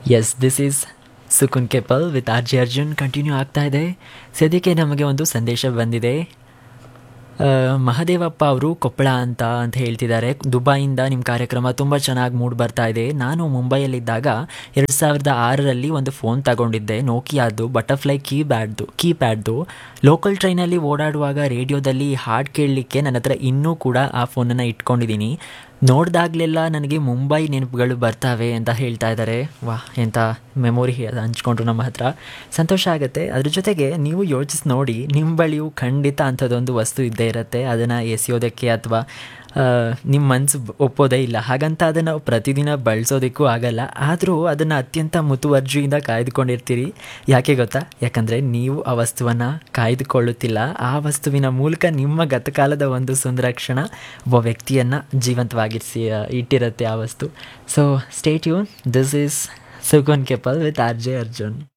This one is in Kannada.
S this is Sukun couple with R J Arjun continue ಆಗ್ತಾ ಇದೆ ಸದ್ಯಕ್ಕೆ ನಮಗೆ ಒಂದು ಸಂದೇಶ ಬಂದಿದೆ ಆ, ಮಹದೇವಪ್ಪ ಅವರು ಕೊಪ್ಪಳ ಅಂತ ಅಂತ ಹೇಳ್ತಿದ್ದಾರೆ ದುಬೈಯಿಂದ ನಿಮ್ಮ ಕಾರ್ಯಕ್ರಮ ತುಂಬ ಚೆನ್ನಾಗಿ ಮೂಡ್ ಬರ್ತಾ ಇದೆ ನಾನು ಮುಂಬೈಯಲ್ಲಿದ್ದಾಗ ಎರಡು ಸಾವಿರದ ಆರರಲ್ಲಿ ಒಂದು ಫೋನ್ ತಗೊಂಡಿದ್ದೆ ನೋಕಿಯಾದ್ದು ಬಟರ್ಫ್ಲೈ ಕೀ ಬ್ಯಾಡ್ದು ಕೀ ಪ್ಯಾಡ್ದು ಲೋಕಲ್ ಟ್ರೈನಲ್ಲಿ ಓಡಾಡುವಾಗ ರೇಡಿಯೋದಲ್ಲಿ ಹಾಡು ಕೇಳಲಿಕ್ಕೆ ನನ್ನ ಹತ್ರ ಇನ್ನೂ ಕೂಡ ಆ ಫೋನನ್ನು ಇಟ್ಕೊಂಡಿದ್ದೀನಿ ನೋಡಿದಾಗಲೆಲ್ಲ ನನಗೆ ಮುಂಬೈ ನೆನಪುಗಳು ಬರ್ತಾವೆ ಅಂತ ಹೇಳ್ತಾ ಇದ್ದಾರೆ ವಾ ಎಂಥ ಮೆಮೊರಿ ಹಂಚ್ಕೊಂಡ್ರು ನಮ್ಮ ಹತ್ರ ಸಂತೋಷ ಆಗುತ್ತೆ ಅದ್ರ ಜೊತೆಗೆ ನೀವು ಯೋಚಿಸಿ ನೋಡಿ ನಿಮ್ಮ ಬಳಿಯೂ ಖಂಡಿತ ಅಂಥದ್ದೊಂದು ವಸ್ತು ಇದ್ದೇ ಇರುತ್ತೆ ಅದನ್ನು ಎಸೆಯೋದಕ್ಕೆ ಅಥವಾ ನಿಮ್ಮ ಮನಸ್ಸು ಒಪ್ಪೋದೇ ಇಲ್ಲ ಹಾಗಂತ ಅದನ್ನು ಪ್ರತಿದಿನ ಬಳಸೋದಕ್ಕೂ ಆಗಲ್ಲ ಆದರೂ ಅದನ್ನು ಅತ್ಯಂತ ಮುತುವರ್ಜಿಯಿಂದ ಕಾಯ್ದುಕೊಂಡಿರ್ತೀರಿ ಯಾಕೆ ಗೊತ್ತಾ ಯಾಕಂದರೆ ನೀವು ಆ ವಸ್ತುವನ್ನು ಕಾಯ್ದುಕೊಳ್ಳುತ್ತಿಲ್ಲ ಆ ವಸ್ತುವಿನ ಮೂಲಕ ನಿಮ್ಮ ಗತಕಾಲದ ಒಂದು ಸುಂದರ ಕ್ಷಣ ಒಬ್ಬ ವ್ಯಕ್ತಿಯನ್ನು ಜೀವಂತವಾಗಿರಿಸಿ ಇಟ್ಟಿರುತ್ತೆ ಆ ವಸ್ತು ಸೊ ಸ್ಟೇಟ್ ಯೂನ್ this is Sugan couple with R J Arjun